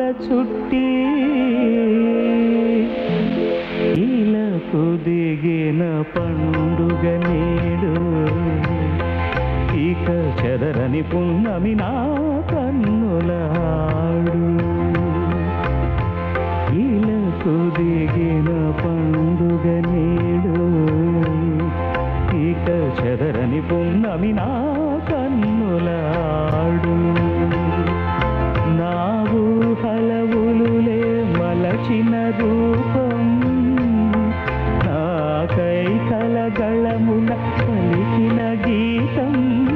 చుట్టి ఇలకు దిగిన పండుగ నేడు ఇక చెదరని పున్నమి నా కన్నులాడు ఇలకు దిగిన పండుగ నేడు ఇక చెదరని పున్నమి నా కన్నులాడు నా ఊహలవులులే మలచిన రూపం నా కైకల గళమున పలికిన గీతం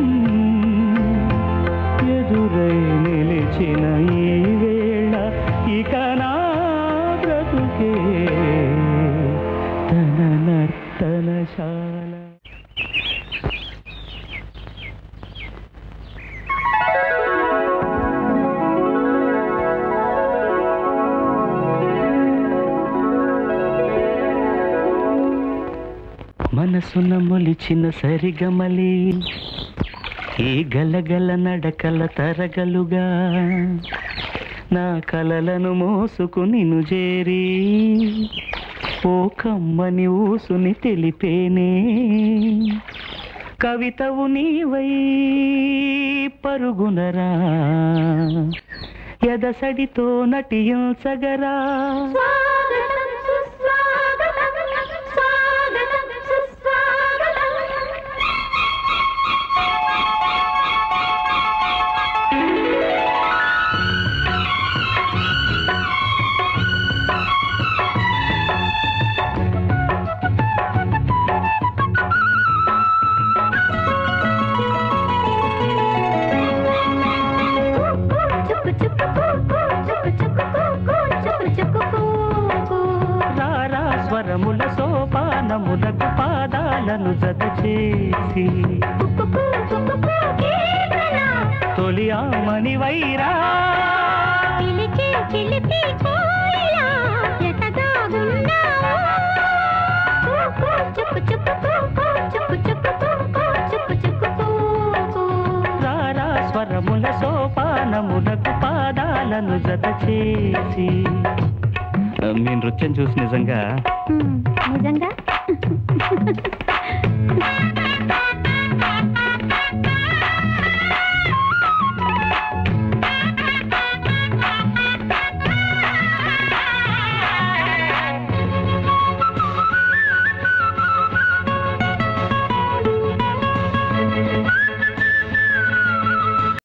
ఎదురై నిలిచిన ఈ వేళ ఇక నా బ్రతుకే తన నర్తనశాల మనసున మొలిచిన సరిగమలి ఈ గలగల నడకల తరగలుగా నా కలలను మోసుకుని చేరి ఓ కమ్మని ఊసుని తెలిపేనే కవితవు నీవై పరుగునరా ఎదసడితో నటించగరా స్వాగతం సుస్వాగతం స్వాగతం సుస్వాగతం చుక్కు చుక్కు కూ చుక్కు చుక్కు కూ చుక్కు చుక్కు కూ రారా స్వరముల సోపానములకు పాదాలను జత చేసి కుక్కు కూ కుక్కు కూ కీర్తన తొలి ఆమని వైరా పిలిచే చిలిపి కోయిలా ఎటగాగున్నావు కూ చుక్కు చుక్కు కూ చుక్కు చుక్కు కూ చుక్కు చుక్కు కూ రారా స్వరముల సోపానములకు పాదాలను జత చేసి మీ నృత్యం చూసి నిజంగా నిజంగా